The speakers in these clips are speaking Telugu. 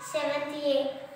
సెవెంత్ ఏ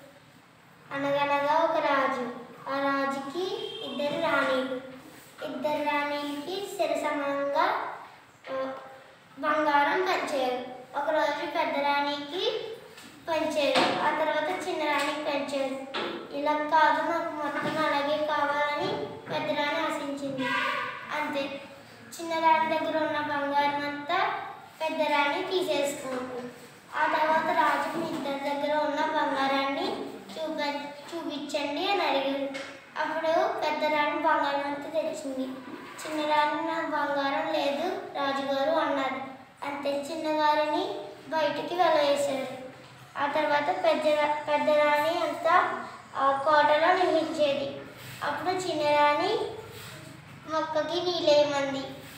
అనగనగా ఒక రాజు ఆ రాజుకి ఇద్దరు రాణీలు ఇద్దరు రాణీలకి సరిసమంగా ఆ, బంగారం పంచారు ఒకరోజు పెద్ద రాణికి పంచారు ఆ తర్వాత చిన్న రాణికి పంచారు ఇలా కాదు నాకు మొత్తం అలాగే కావాలని పెద్ద రాణి ఆశించింది అంతే చిన్న రాణి దగ్గర ఉన్న బంగారం అంతా పెద్ద రాణి తీసేసుకుంది ఆ తర్వాత రాజు మీ ఇద్దరి దగ్గర ఉన్న బంగారాన్ని చూప చూపించండి అని అడిగారు అప్పుడు పెద్ద రాణి బంగారం అంతా తెచ్చింది చిన్న రాణి నా బంగారం లేదు రాజుగారు అన్నారు అంతే చిన్నగారిని బయటికి వెళ్ళవేశారు ఆ తర్వాత పెద్ద రా- పెద్ద రాణి అంతా ఆ కోటలో నివసించేది అప్పుడు చిన్నరాణి మొక్కకి నీళ్ళేయమంది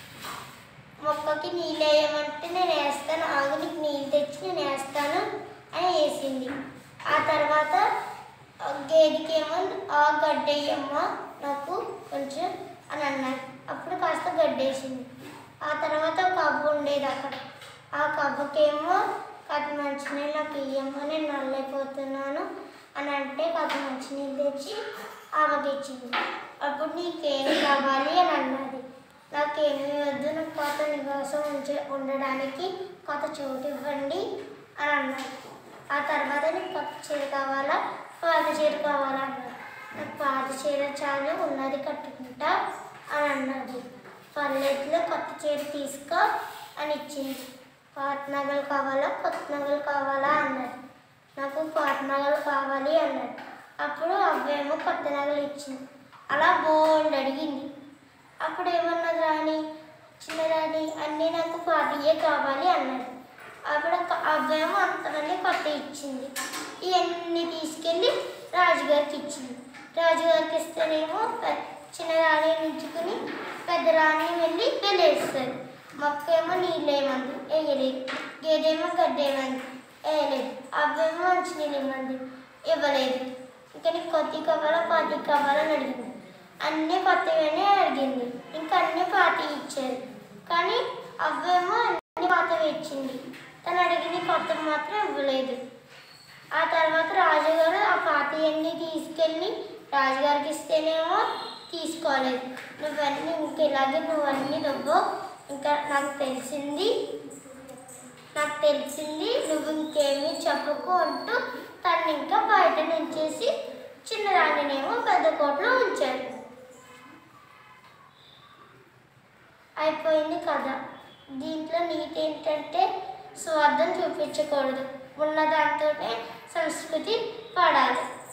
మొక్కకి నీళ్ళు వేయమంటే నేను వేస్తాను ఆగు నీకు నీళ్ళు తెచ్చి నేను వేస్తాను అని వేసింది ఆ తర్వాత ఆ గేదెకేమో ఆ గడ్డేయమ్మ నాకు కొంచెం అని అన్నారు అప్పుడు కాస్త గడ్డేసింది ఆ తర్వాత ఒక కవ్వ ఉండేది అక్కడ ఆ కవ్వకేమో కథ మంచినీళ్ళు నాకు ఇయ్యమ్మ నేను నల్లైపోతున్నాను అని అంటే కథ మంచినీళ్ళు తెచ్చి ఆమెకి ఇచ్చింది అప్పుడు నీకేం కావాలి అని అన్నది నాకేమీ వద్దు నాకు కొత్త నివాసం ఉంచే ఉండడానికి కొత్త చోటు ఇవ్వండి అని అన్నారు ఆ తర్వాత నీకు కొత్త చీర కావాలా పాత చీర కావాలా అన్నారు నాకు పాత చీర చాలు ఉన్నది కట్టుకుంటా అని అన్నది పర్లేదులో కొత్త చీర తీసుకో అని ఇచ్చింది పాత నగలు కావాలా కొత్త నగలు కావాలా అన్నది నాకు పాత నగలు కావాలి అన్నాడు అప్పుడు అవ్వేమో కొత్త నగలు ఇచ్చింది అలా బోల్డ్ అడిగింది అప్పుడు ఏమన్నది రాణి చిన్న రాణి అన్నీ నాకు పాతయే కావాలి అన్నాడు అప్పుడు ఒక అవ్వేమో అంతమంది కొత్త ఇచ్చింది ఇవన్నీ తీసుకెళ్ళి రాజుగారికి ఇచ్చింది రాజుగారికి ఇస్తేనేమో పె- చిన్న రాణి నుంచుకుని పెద్ద రాణి వెళ్ళి వెళ్ళేస్తారు మొక్క ఏమో నీళ్ళు ఏమంది వేయలేదు గేదెమో గడ్డేమంది వేయలేదు అవ్వేమో మంచి నీళ్ళు ఇవ్వండి ఇవ్వలేదు ఇంకా నీకు కొత్త కావాలా పాతి కావాలా అని అడిగింది అన్నీ కొత్తవనే అడిగింది ఇంకా అన్నీ పాత ఇచ్చారు కానీ అవ్వేమో అన్ని పాతవి ఇచ్చింది తను అడిగింది కొత్త మాత్రం ఇవ్వలేదు ఆ తర్వాత రాజుగారు ఆ పాతయన్నీ తీసుకెళ్ళి రాజుగారికి ఇస్తేనేమో తీసుకోలేదు నువ్వన్నీ ఇంక ఇలాగే నువ్వన్నీ నువ్వు ఇంకా నాకు తెలిసింది నాకు తెలిసింది నువ్వు ఇంకేమీ చెప్పకు అంటూ తను ఇంకా బయట నుంచేసి చిన్న రాణినేమో పెద్ద కోటలో ఉంచారు అయిపోయింది కథ దీంట్లో నీతి ఏంటంటే స్వార్థం చూపించకూడదు ఉన్న దాంతోనే సంస్కృతి పాడాలి